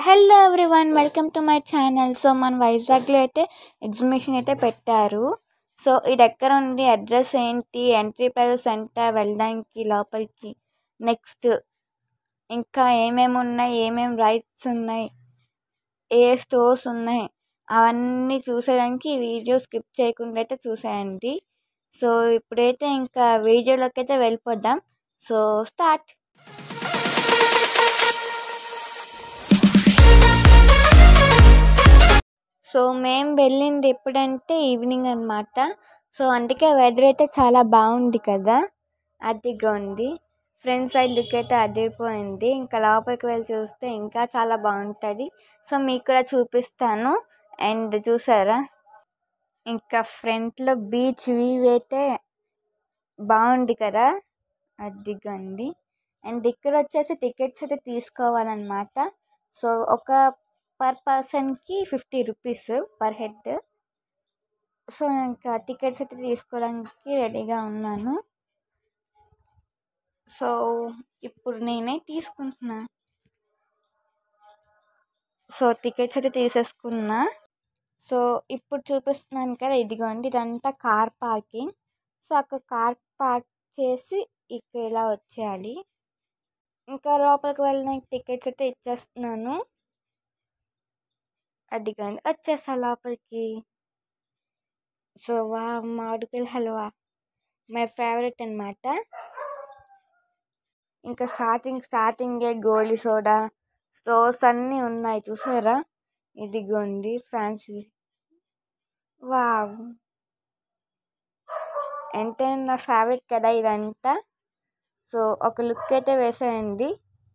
hello everyone welcome to my channel so మన వైజాగ్లో అయితే ఎగ్జిబిషన్ అయితే పెట్టారు సో ఇది ఎక్కడ ఉంది అడ్రస్ ఏంటి ఎంట్రీ ప్రైజెస్ ఎంత వెళ్ళడానికి లోపలికి నెక్స్ట్ ఇంకా ఏమేమి ఉన్నాయి ఏమేమి రైడ్స్ ఉన్నాయి ఏ స్టోర్స్ ఉన్నాయి అవన్నీ చూసేయడానికి ఈ వీడియో స్కిప్ చేయకుండా అయితే చూసేయండి సో ఇప్పుడైతే ఇంకా వీడియోలోకి అయితే వెళ్ళిపోదాం సో స్టార్ట్ సో మేము వెళ్ళింది ఎప్పుడంటే ఈవినింగ్ అనమాట సో అందుకే వెదర్ అయితే చాలా బాగుంది కదా అదిగోండి ఫ్రంట్ సైడ్ లుక్ అయితే అదిరిపోయింది ఇంకా లోపలికి వెళ్ళి చూస్తే ఇంకా చాలా బాగుంటుంది సో మీకు కూడా చూపిస్తాను అండ్ చూసారా ఇంకా ఫ్రంట్లో బీచ్ వ్యూ అయితే బాగుంది కదా అదిగోండి అండ్ ఇక్కడ వచ్చేసి టికెట్స్ అయితే తీసుకోవాలన్నమాట సో ఒక పర్ పర్సన్కి fifty rupees per head so ఇంకా టికెట్స్ అయితే తీసుకోవడానికి రెడీగా ఉన్నాను సో ఇప్పుడు నేనే తీసుకుంటున్నా సో టికెట్స్ అయితే తీసేసుకున్నా సో ఇప్పుడు చూపిస్తున్నాను కదా ఇదిగోండి ఇదంతా కార్ పార్కింగ్ సో అక్కడ కార్ పార్క్ చేసి ఇక్కడ ఇలా వచ్చేయాలి ఇంకా లోపలికి వెళ్ళిన టికెట్స్ అయితే ఇచ్చేస్తున్నాను అదిగోండి వచ్చేసా లోపలికి సో వా మామిడికాయల హల్వా మై ఫేవరెట్ అనమాట ఇంకా స్టార్టింగ్ స్టార్టింగే గోలీ సోడా స్టోర్స్ అన్నీ ఉన్నాయి చూసారా ఇదిగోండి ఫ్యాన్సీ వావ్ ఎంతైనా నా ఫేవరెట్ కదా ఇదంతా సో ఒక లుక్ అయితే వేసేయండి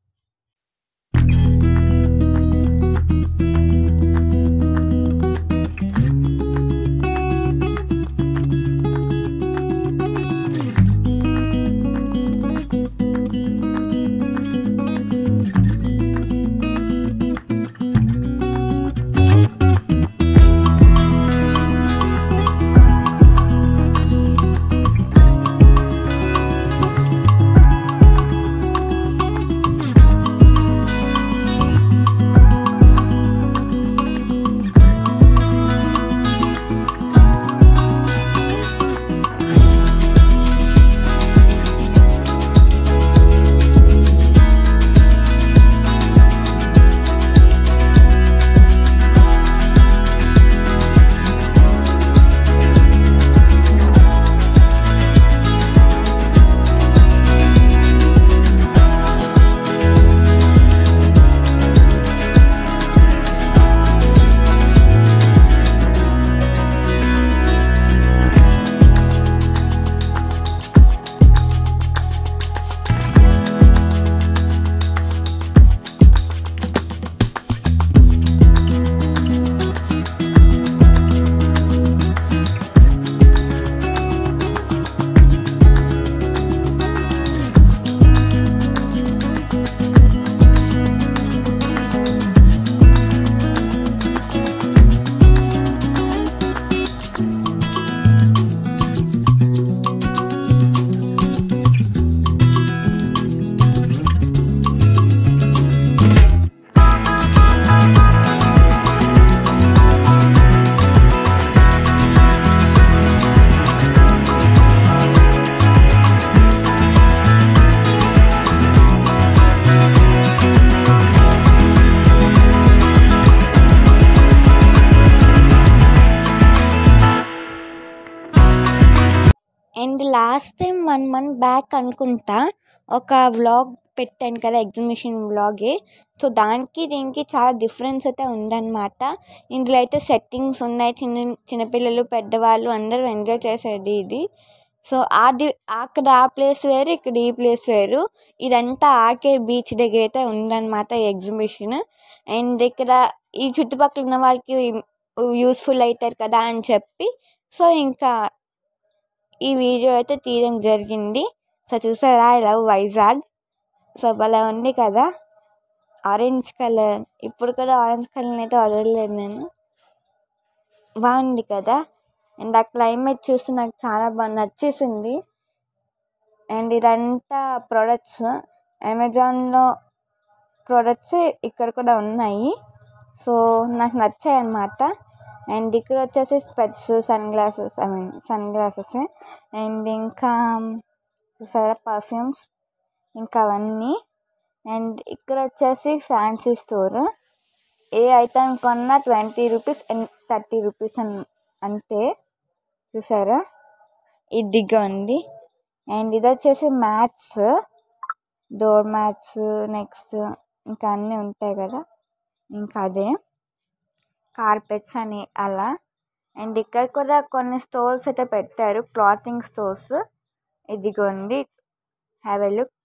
and last time one month back అనుకుంటా ఒక వ్లాగ్ పెట్టాను కదా ఎగ్జిబిషన్ వ్లాగే సో దానికి దీనికి చాలా డిఫరెన్స్ అయితే ఉందన్నమాట ఇందులో అయితే సెట్టింగ్స్ ఉన్నాయి చిన్న చిన్నపిల్లలు పెద్దవాళ్ళు అందరూ ఎంజాయ్ చేసేది ఇది సో అది అక్కడ ఆ ప్లేస్ వేరు ఇక్కడ ఈ ప్లేస్ వేరు ఇదంతా ఆకే బీచ్ దగ్గర అయితే ఉందన్నమాట ఈ ఎగ్జిబిషన్ అండ్ ఇక్కడ ఈ చుట్టుపక్కల ఉన్న వాళ్ళకి యూస్ఫుల్ అవుతారు కదా అని చెప్పి సో ఇంకా ఈ వీడియో అయితే తీయడం జరిగింది సో చూసారా ఐ లవ్ వైజాగ్ సో భలే ఉంది కదా ఆరెంజ్ కలర్ ఇప్పుడు కూడా ఆరెంజ్ కలర్ అయితే వదలలేదు నేను బాగుంది కదా అండ్ ఆ క్లైమేట్ చూస్తే నాకు చాలా బాగా నచ్చేసింది అండ్ ఇదంతా ప్రొడక్ట్స్ అమెజాన్లో ప్రోడక్ట్స్ ఇక్కడ కూడా ఉన్నాయి సో నాకు నచ్చాయి అన్నమాట అండ్ ఇక్కడ వచ్చేసి specs sun glasses I mean sun glasses and ఇంకా చూసారా పర్ఫ్యూమ్స్ ఇంకా అవన్నీ అండ్ ఇక్కడ వచ్చేసి ఫ్యాన్సీ స్టోర్ ఏ ఐటమ్ కొన్నా twenty rupees and thirty rupees అన్ అంతే చూసారా ఇదిగోండి అండ్ ఇది వచ్చేసి మ్యాట్స్ డోర్ మ్యాట్స్ నెక్స్ట్ ఇంకా అన్నీ ఉంటాయి కదా ఇంకా అదే కార్పెట్స్ అని అలా అండ్ ఇక్కడ కూడా కొన్ని స్టోర్స్ అయితే పెట్టారు క్లాతింగ్ స్టోర్స్ ఇదిగోండి హ్యావ్ ఎ లుక్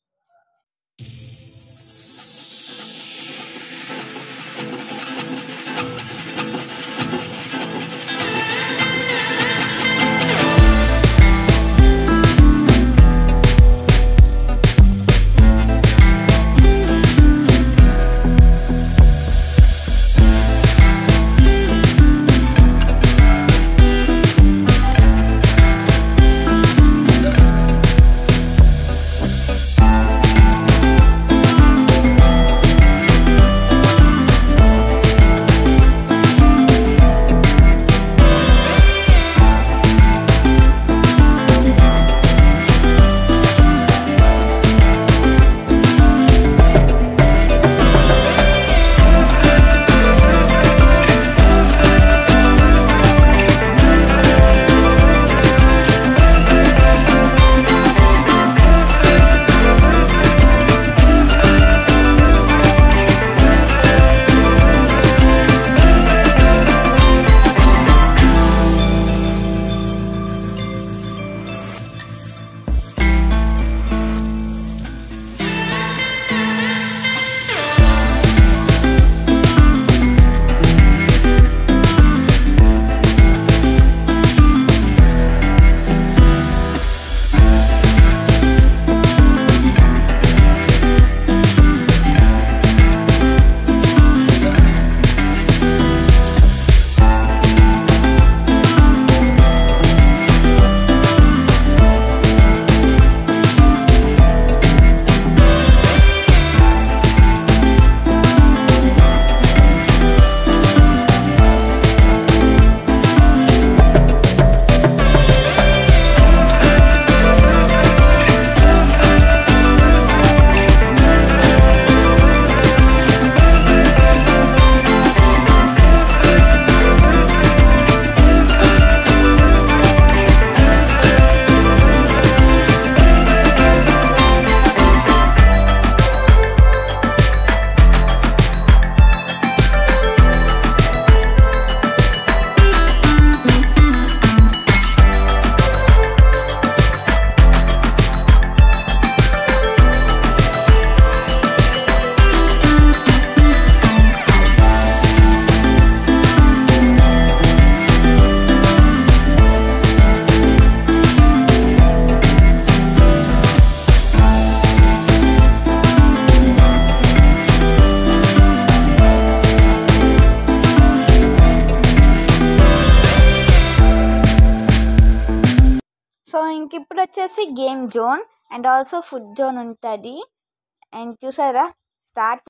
సో ఇంక ఇప్పుడు వచ్చేసి game zone and also food zone ఉంటుంది అండ్ చూసారా స్టార్ట్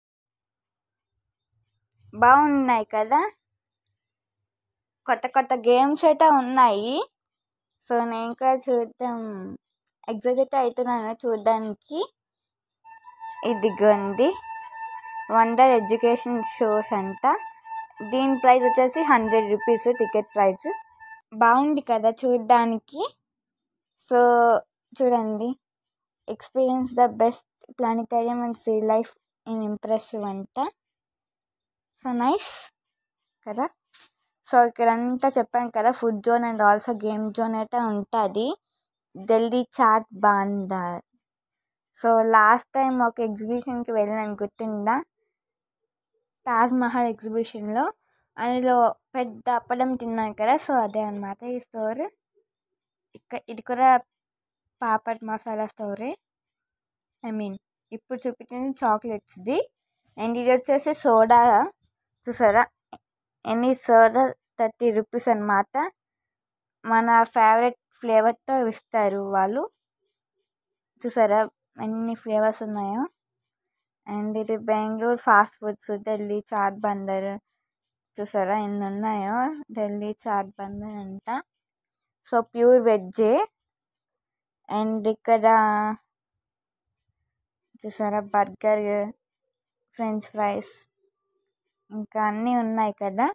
బాగున్నాయి కదా కొత్త కొత్త గేమ్స్ అయితే ఉన్నాయి సో నేను కూడా చూద్దాం ఎగ్జైట్ అవుతున్నాను చూడడానికి ఇదిగోండి వండర్ ఎడ్యుకేషన్ షోస్ అంట దీని ప్రైస్ వచ్చేసి హండ్రెడ్ రూపీస్ టికెట్ ప్రైస్ బాగుంది కదా చూడడానికి సో చూడండి experience the best planetarium and sea life in impressive అంట సో నైస్ కదా సో ఇక్కడ అంతా చెప్పాను కదా food zone and also game zone అయితే ఉంటుంది ఢిల్లీ చాట్ బాండా సో లాస్ట్ టైం ఒక ఎగ్జిబిషన్కి వెళ్ళాను గుర్తుందా తాజ్ మహల్ ఎగ్జిబిషన్లో అందులో పెద్ద అప్పడం తిన్నాను కదా సో అదే అనమాట ఈ స్టోర్ ఇక్కడ ఇది కూడా పాపడ్ మసాలా స్టోరే ఐ మీన్ ఇప్పుడు చూపించింది చాక్లెట్స్ది అండ్ ఇది వచ్చేసి సోడా చూసారా ఎనీ సోడా థర్టీ రూపీస్ అనమాట మన ఫేవరెట్ ఫ్లేవర్తో ఇస్తారు వాళ్ళు చూసారా ఎన్ని ఫ్లేవర్స్ ఉన్నాయో అండ్ ఇది బెంగళూరు ఫాస్ట్ ఫుడ్స్ ఢిల్లీ చాట్ బందర్ చూసారా ఎన్ని ఉన్నాయో ఢిల్లీ చాట్ బందర్ అంట సో ప్యూర్ వెజ్జే అండ్ ఇక్కడ చూసారా బర్గర్ ఫ్రెంచ్ ఫ్రైస్ ఇంకా అన్నీ ఉన్నాయి కదా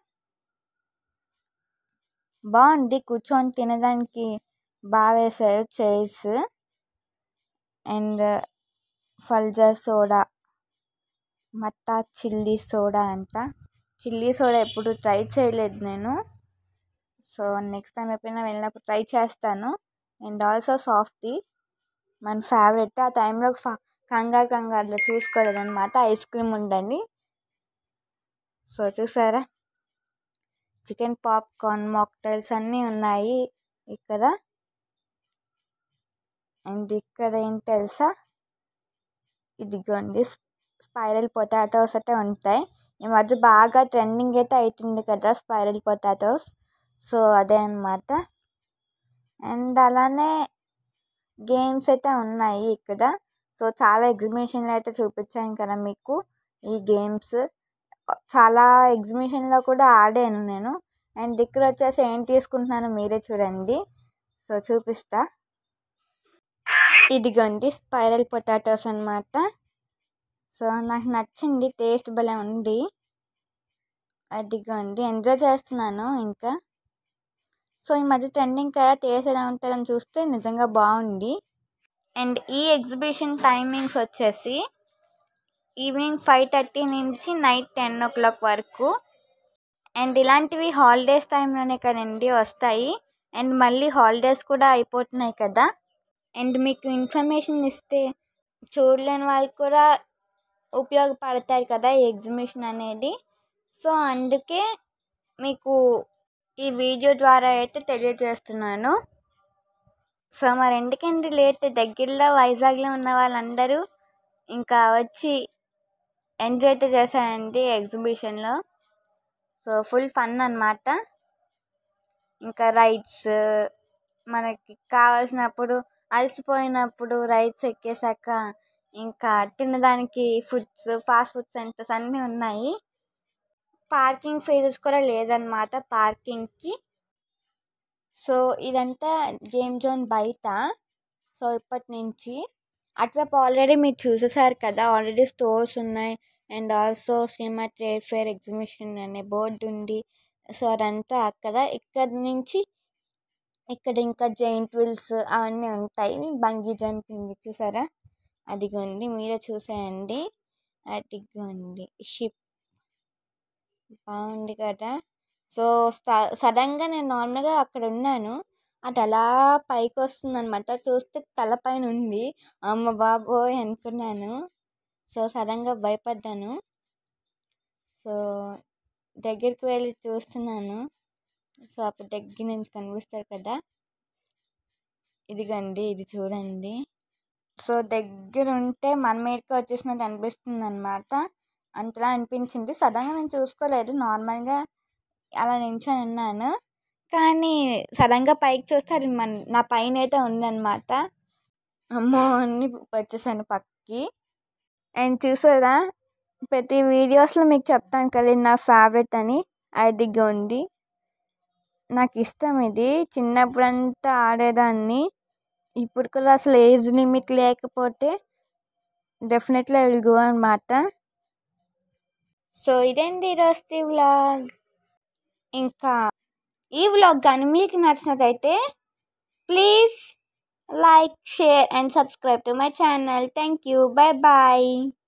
బాగుంది కూర్చొని తినడానికి బాగా వేశారు చైర్స్ అండ్ ఫల్జా సోడా మట్టా చిల్లీ సోడా అంట చిల్లీ సోడా ఎప్పుడు ట్రై చేయలేదు నేను సో నెక్స్ట్ టైం ఎప్పుడైనా వెళ్ళినప్పుడు ట్రై చేస్తాను అండ్ ఆల్సో సాఫ్టీ మన ఫేవరెట్ ఆ టైంలో కంగారు కంగారులో చూసుకోలేదు అనమాట ఐస్ క్రీమ్ ఉండండి సో చూసారా చికెన్ పాప్కార్న్ మాక్టైల్స్ అన్నీ ఉన్నాయి ఇక్కడ అండ్ ఇక్కడ ఏం తెలుసా ఇదిగోండి స్పైరల్ పొటాటోస్ అయితే ఉంటాయి ఈ మధ్య బాగా ట్రెండింగ్ అయితే అవుతుంది కదా స్పైరల్ పొటాటోస్ సో అదే అనమాట అండ్ అలానే గేమ్స్ అయితే ఉన్నాయి ఇక్కడ సో చాలా ఎగ్జిబిషన్లు అయితే చూపించాను కదా మీకు ఈ గేమ్స్ చాలా ఎగ్జిబిషన్లో కూడా ఆడాను నేను అండ్ ఇక్కడ వచ్చేసి ఏం తీసుకుంటున్నానో మీరే చూడండి సో చూపిస్తా ఇదిగోండి స్పైరల్ పొటాటోస్ అనమాట సో నాకు నచ్చింది టేస్ట్ భలే ఉంది అదిగోండి ఎంజాయ్ చేస్తున్నాను ఇంకా సో ఈ మధ్య ట్రెండింగ్ కదా టేస్ట్ ఎలా ఉంటుందని చూస్తే నిజంగా బాగుంది అండ్ ఈ ఎగ్జిబిషన్ టైమింగ్స్ వచ్చేసి ఈవినింగ్ ఫైవ్ థర్టీ నుంచి నైట్ టెన్ ఓ క్లాక్ వరకు అండ్ ఇలాంటివి హాలిడేస్ టైంలోనే కదండి వస్తాయి అండ్ మళ్ళీ హాలిడేస్ కూడా అయిపోతున్నాయి కదా అండ్ మీకు ఇన్ఫర్మేషన్ ఇస్తే చూడలేని వాళ్ళకి కూడా ఉపయోగపడతాయి కదా ఈ ఎగ్జిబిషన్ అనేది సో అందుకే మీకు ఈ వీడియో ద్వారా అయితే తెలియజేస్తున్నాను సో మరి ఎందుకండి లేట్ దగ్గరలో వైజాగ్లో ఉన్న వాళ్ళందరూ ఇంకా వచ్చి ఎంజాయ్ అయితే చేశారండి ఎగ్జిబిషన్లో సో ఫుల్ ఫన్ అనమాట ఇంకా రైడ్స్ మనకి కావాల్సినప్పుడు అలసిపోయినప్పుడు రైడ్స్ ఎక్కేసాక ఇంకా తినడానికి ఫుడ్స్ ఫాస్ట్ ఫుడ్ సెంటర్స్ అన్నీ ఉన్నాయి పార్కింగ్ ఫీజెస్ కూడా లేదనమాట పార్కింగ్కి సో ఇదంతా గేమ్ జోన్ బయట సో ఇప్పటి నుంచి అటువైపు ఆల్రెడీ మీరు చూసేసారు కదా ఆల్రెడీ స్టోర్స్ ఉన్నాయి and also Shrima trade fair exhibition అనే బోర్డు ఉంది సో అదంతా అక్కడ ఇక్కడ నుంచి ఇక్కడ ఇంకా జైంట్ వీల్స్ అవన్నీ ఉంటాయి బంగీ జంపింగ్ చూసారా అదిగోండి మీరే చూసేయండి అదిగోండి షిప్ బాగుంది కదా సో సడన్గా నేను నార్మల్గా అక్కడ ఉన్నాను అది అలా పైకి వస్తుంది అనమాట చూస్తే తలపైన ఉంది అమ్మ బాబోయ్ అనుకున్నాను సో సడన్గా భయపడ్డాను సో దగ్గరికి వెళ్ళి చూస్తున్నాను సో అప్పుడు దగ్గర నుంచి కనిపిస్తారు కదా ఇదిగండి ఇది చూడండి సో దగ్గర ఉంటే మన మీదకి వచ్చేసినట్టు అనిపిస్తుంది అనమాట అంతలా అనిపించింది సడన్గా నేను చూసుకోలేదు నార్మల్గా అలా నించొని ఉన్నాను కానీ సడన్గా పైకి చూస్తే అది మన నా పైన అయితే ఉందన్నమాట అమ్మో అని వచ్చేసాను పక్కకి అండ్ చూసారా ప్రతి వీడియోస్లో మీకు చెప్తాను కదా ఇది నా ఫేవరెట్ అని అదిగా ఉంది నాకు ఇష్టం ఇది చిన్నప్పుడంతా ఆడేదాన్ని ఇప్పుడు కూడా అసలు ఏజ్ లిమిట్ లేకపోతే డెఫినెట్లీ ఐ విల్ గో అనమాట సో ఇదండి ఈరోజు వ్లాగ్ ఇంకా ఈ వ్లాగ్ కానీ మీకు నచ్చినట్లయితే please like share and subscribe to my channel thank you bye bye